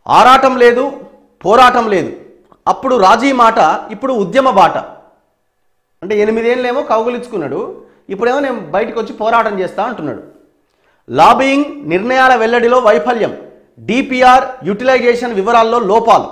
ఆరాటం లేదు పోరాటం లేదు అప్పుడు రాజీ మాట ఇప్పుడు ఉద్యమ బాట అంటే ఎనిమిదేళ్ళేమో కౌగులించుకున్నాడు ఇప్పుడేమో నేను బయటకు వచ్చి పోరాటం చేస్తా అంటున్నాడు లాబియింగ్ నిర్ణయాల వెల్లడిలో వైఫల్యం డిపిఆర్ యూటిలైజేషన్ వివరాల్లో లోపాలు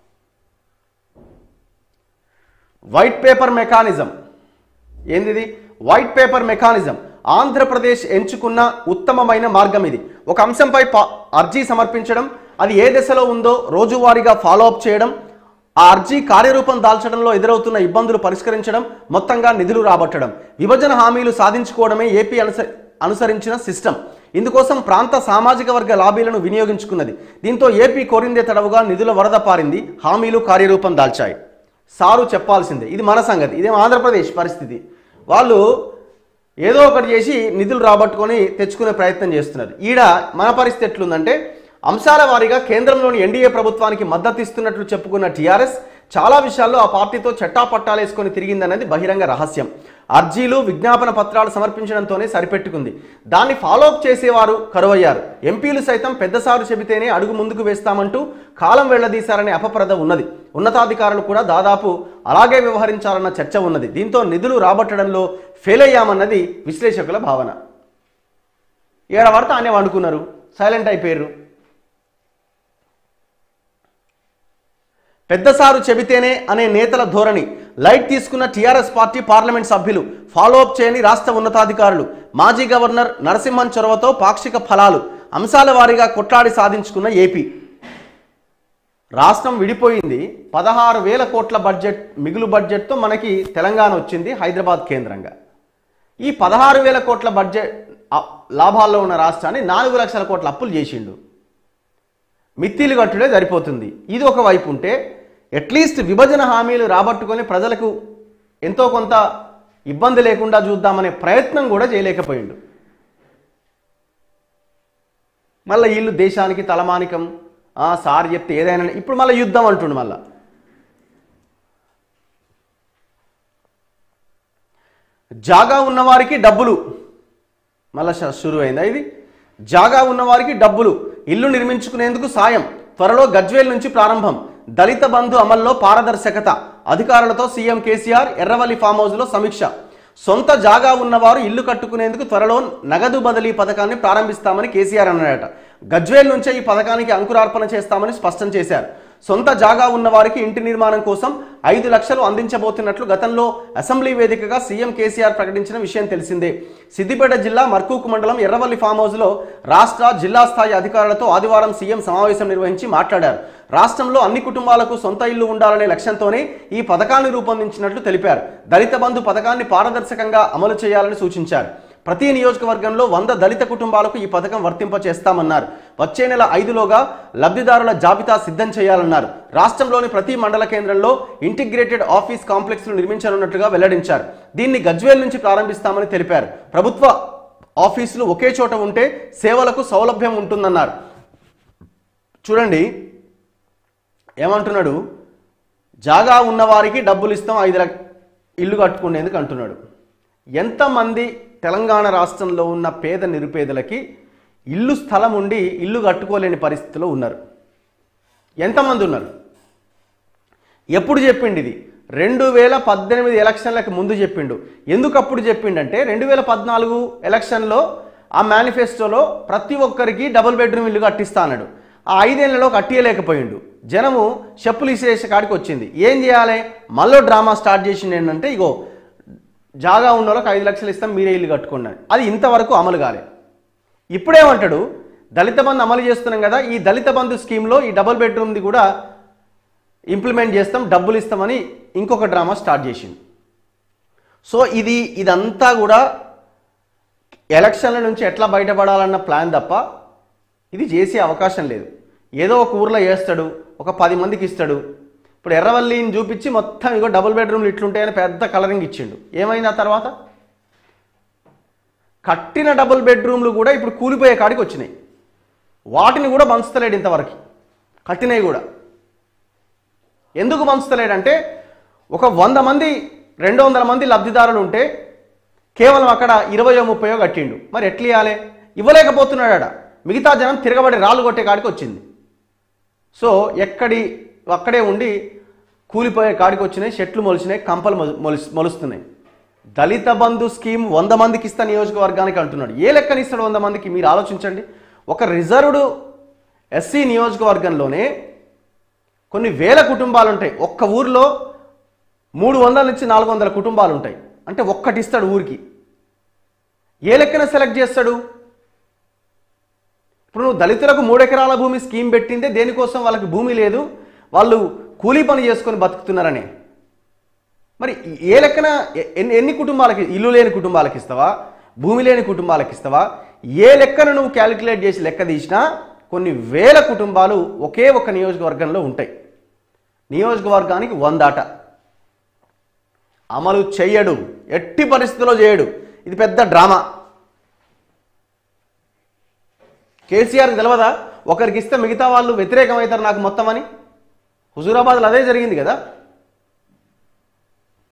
వైట్ పేపర్ మెకానిజం ఏందిది వైట్ పేపర్ మెకానిజం ఆంధ్రప్రదేశ్ ఎంచుకున్న ఉత్తమమైన మార్గం ఇది ఒక అంశంపై పా- అర్జీ సమర్పించడం అది ఏ దశలో ఉందో రోజువారీగా ఫాలో అప్ చేయడం ఆ అర్జీ కార్యరూపం దాల్చడంలో ఎదురవుతున్న ఇబ్బందులు పరిష్కరించడం మొత్తంగా నిధులు రాబట్టడం విభజన హామీలు సాధించుకోవడమే ఏపీ అనుస అనుసరించిన సిస్టమ్ ఇందుకోసం ప్రాంత సామాజిక వర్గ లాబీలను వినియోగించుకున్నది దీంతో ఏపీ కోరిందే తడవుగా నిధుల వరద పారింది హామీలు కార్యరూపం దాల్చాయి సారు చెప్పాల్సిందే ఇది మన సంగతి ఇదేం ఆంధ్రప్రదేశ్ పరిస్థితి వాళ్ళు ఏదో ఒకటి చేసి నిధులు రాబట్టుకొని తెచ్చుకునే ప్రయత్నం చేస్తున్నారు ఈడ మన పరిస్థితి ఎట్లుందంటే అంశాల వారీగా కేంద్రంలోని ఎన్డీఏ ప్రభుత్వానికి మద్దతు ఇస్తున్నట్లు చెప్పుకున్న టీఆర్ఎస్ చాలా విషయాల్లో ఆ పార్టీతో చట్టాపట్టాలేసుకొని తిరిగిందనేది బహిరంగ రహస్యం అర్జీలు విజ్ఞాపన పత్రాలు సమర్పించడంతోనే సరిపెట్టుకుంది దాన్ని ఫాలో అప్ చేసేవారు కరువయ్యారు ఎంపీలు సైతం పెద్దసారు చెబితేనే అడుగు ముందుకు వేస్తామంటూ కాలం వెళ్లదీశారనే అపప్రద ఉన్నది ఉన్నతాధికారులు కూడా దాదాపు అలాగే వ్యవహరించాలన్న చర్చ ఉన్నది దీంతో నిధులు రాబట్టడంలో ఫెయిల్ అయ్యామన్నది విశ్లేషకుల భావన ఏడ పడితే ఆనే వండుకున్నారు సైలెంట్ అయిపోయారు పెద్దసారు చెబితేనే అనే నేతల ధోరణి లైట్ తీసుకున్న టీఆర్ఎస్ పార్టీ పార్లమెంట్ సభ్యులు ఫాలో అప్ చేయని రాష్ట్ర ఉన్నతాధికారులు మాజీ గవర్నర్ నరసింహన్ చొరవతో పాక్షిక ఫలాలు అంశాల వారీగా కొట్లాడి సాధించుకున్న ఏపీ రాష్ట్రం విడిపోయింది పదహారు వేల కోట్ల బడ్జెట్ మిగులు బడ్జెట్తో మనకి తెలంగాణ వచ్చింది హైదరాబాద్ కేంద్రంగా ఈ పదహారు వేల కోట్ల బడ్జెట్ ఆ, లాభాల్లో ఉన్న రాష్ట్రాన్ని నాలుగు లక్షల కోట్ల అప్పులు చేసిండు మిత్తిలు కట్టుడే సరిపోతుంది ఇది ఒక వైపు ఉంటే అట్లీస్ట్ విభజన హామీలు రాబట్టుకొని ప్రజలకు ఎంతో కొంత ఇబ్బంది లేకుండా చూద్దామనే ప్రయత్నం కూడా చేయలేకపోయిండు మళ్ళీ వీళ్ళు దేశానికి తలమానికం ఆ, సార్ చెప్తే ఏదైనా ఇప్పుడు మళ్ళీ యుద్ధం అంటుండు మళ్ళా జాగా ఉన్నవారికి డబ్బులు మళ్ళా షురు అయిందా ఇది జాగా ఉన్నవారికి డబ్బులు ఇల్లు నిర్మించుకునేందుకు సాయం త్వరలో గజ్వేల్ నుంచి ప్రారంభం దళిత బంధు అమల్లో పారదర్శకత అధికారులతో సీఎం కేసీఆర్ ఎర్రవల్లి ఫామ్ హౌస్లో సమీక్ష సొంత జాగా ఉన్నవారు ఇల్లు కట్టుకునేందుకు త్వరలో నగదు బదిలీ పథకాన్ని ప్రారంభిస్తామని కేసీఆర్ అన్నాడట గజ్వేల్ నుంచే ఈ పథకానికి అంకురార్పణ చేస్తామని స్పష్టం చేశారు సొంత జాగా ఉన్న వారికి ఇంటి నిర్మాణం కోసం ఐదు లక్షలు అందించబోతున్నట్లు గతంలో అసెంబ్లీ వేదికగా సీఎం కేసీఆర్ ప్రకటించిన విషయం తెలిసిందే సిద్దిపేట జిల్లా మర్కూకు మండలం ఎర్రవల్లి ఫామ్ హౌస్లో రాష్ట్ర జిల్లా స్థాయి అధికారులతో ఆదివారం సీఎం సమావేశం నిర్వహించి మాట్లాడారు రాష్ట్రంలో అన్ని కుటుంబాలకు సొంత ఇల్లు ఉండాలనే లక్ష్యంతోనే ఈ పథకాన్ని రూపొందించినట్లు తెలిపారు దళిత బంధు పథకాన్ని పారదర్శకంగా అమలు చేయాలని సూచించారు ప్రతి నియోజకవర్గంలో వంద దళిత కుటుంబాలకు ఈ పథకం వర్తింప చేస్తామన్నారు వచ్చే నెల ఐదులోగా లబ్ధిదారుల జాబితా సిద్ధం చేయాలన్నారు రాష్ట్రంలోని ప్రతి మండల కేంద్రంలో ఇంటిగ్రేటెడ్ ఆఫీస్ కాంప్లెక్స్లు నిర్మించనున్నట్లుగా వెల్లడించారు దీన్ని గజ్వేల్ నుంచి ప్రారంభిస్తామని తెలిపారు ప్రభుత్వ ఆఫీసులు ఒకే చోట ఉంటే సేవలకు సౌలభ్యం ఉంటుందన్నారు చూడండి ఏమంటున్నాడు జాగా ఉన్నవారికి డబ్బులు ఇస్తాం ఐదు లక్ష ఇల్లు కట్టుకునేందుకు అంటున్నాడు ఎంతమంది తెలంగాణ రాష్ట్రంలో ఉన్న పేద నిరుపేదలకి ఇల్లు స్థలం ఉండి ఇల్లు కట్టుకోలేని పరిస్థితిలో ఉన్నారు ఎంతమంది ఉన్నారు ఎప్పుడు చెప్పిండు ఇది రెండు వేల పద్దెనిమిది ఎలక్షన్లకు ముందు చెప్పిండు ఎందుకు అప్పుడు చెప్పిండంటే రెండు వేల పద్నాలుగు ఎలక్షన్లో ఆ మేనిఫెస్టోలో ప్రతి ఒక్కరికి డబుల్ బెడ్రూమ్ ఇల్లు కట్టిస్తా అన్నాడు ఆ ఐదేళ్లలో కట్టియలేకపోయిండు జనము చెప్పులు ఇసేసే కాడికి వచ్చింది ఏం చేయాలి మళ్ళీ డ్రామా స్టార్ట్ చేసిండు ఏంటంటే ఇగో జాగా ఉన్న వాళ్ళకి ఐదు లక్షలు ఇస్తాం మీరే ఇల్లు కట్టుకోండి అని. అది ఇంతవరకు అమలు కాలే ఇప్పుడేమంటాడు దళిత బంధు అమలు చేస్తున్నాం కదా ఈ దళిత బంధు స్కీమ్లో ఈ డబుల్ బెడ్రూమ్ది కూడా ఇంప్లిమెంట్ చేస్తాం డబ్బులు ఇస్తామని ఇంకొక డ్రామా స్టార్ట్ చేసింది సో ఇది ఇదంతా కూడా ఎలక్షన్ల నుంచి ఎట్లా బయటపడాలన్న ప్లాన్ తప్ప ఇది చేసే అవకాశం లేదు ఏదో ఒక ఊర్లో వేస్తాడు ఒక పది మందికి ఇస్తాడు ఇప్పుడు ఎర్రవల్లిని చూపించి మొత్తం ఇగో డబుల్ బెడ్రూమ్లు ఇట్లుంటాయని పెద్ద కలరింగ్ ఇచ్చిండు ఏమైంది ఆ తర్వాత కట్టిన డబుల్ బెడ్రూమ్లు కూడా ఇప్పుడు కూలిపోయే కాడికి వచ్చినాయి వాటిని కూడా పంచుతలేడు ఇంతవరకు కట్టినవి కూడా ఎందుకు పంచుతలేడంటే ఒక వంద మంది రెండు వందల మంది లబ్ధిదారులు ఉంటే కేవలం అక్కడ ఇరవయో ముప్పయో కట్టిండు మరి ఎట్లా ఇవ్వాలి ఇవ్వలేకపోతున్నాడా మిగతా జనం తిరగబడి రాళ్ళు కొట్టే కాడికి వచ్చింది సో ఎక్కడి అక్కడే ఉండి కూలిపోయే కాడికి వచ్చినాయి చెట్లు మొలిచినాయి కంపలు మొ- మొలిస్- మొలుస్తున్నాయి దళిత బంధు స్కీమ్ వంద మందికి ఇస్తా నియోజకవర్గానికి అంటున్నాడు ఏ లెక్కన ఇస్తాడు వంద మందికి మీరు ఆలోచించండి ఒక రిజర్వ్డ్ ఎస్సీ నియోజకవర్గంలోనే కొన్ని వేల కుటుంబాలు ఉంటాయి ఒక్క ఊర్లో మూడు వందల నుంచి నాలుగు వందల కుటుంబాలు ఉంటాయి అంటే ఒక్కటి ఇస్తాడు ఊరికి ఏ లెక్కన సెలెక్ట్ చేస్తాడు ఇప్పుడు నువ్వు దళితులకు మూడు ఎకరాల భూమి స్కీమ్ పెట్టిందే దేనికోసం వాళ్ళకి భూమి లేదు వాళ్ళు కూలీ పని చేసుకొని బతుకుతున్నారని మరి ఏ లెక్కన ఎ- ఎన్ని ఎన్ని కుటుంబాలకి ఇల్లు లేని కుటుంబాలకి ఇస్తావా భూమి లేని కుటుంబాలకి ఇస్తావా ఏ లెక్కను నువ్వు క్యాలిక్యులేట్ చేసి లెక్క తీసినా కొన్ని వేల కుటుంబాలు ఒకే ఒక నియోజకవర్గంలో ఉంటాయి నియోజకవర్గానికి వందాట అమలు చెయ్యడు ఎట్టి పరిస్థితుల్లో చేయడు ఇది పెద్ద డ్రామా కేసీఆర్కి తెలియదా ఒకరికి ఇస్తే మిగతా వాళ్ళు వ్యతిరేకమవుతారు నాకు మొత్తం అని హుజూరాబాద్లో అదే జరిగింది కదా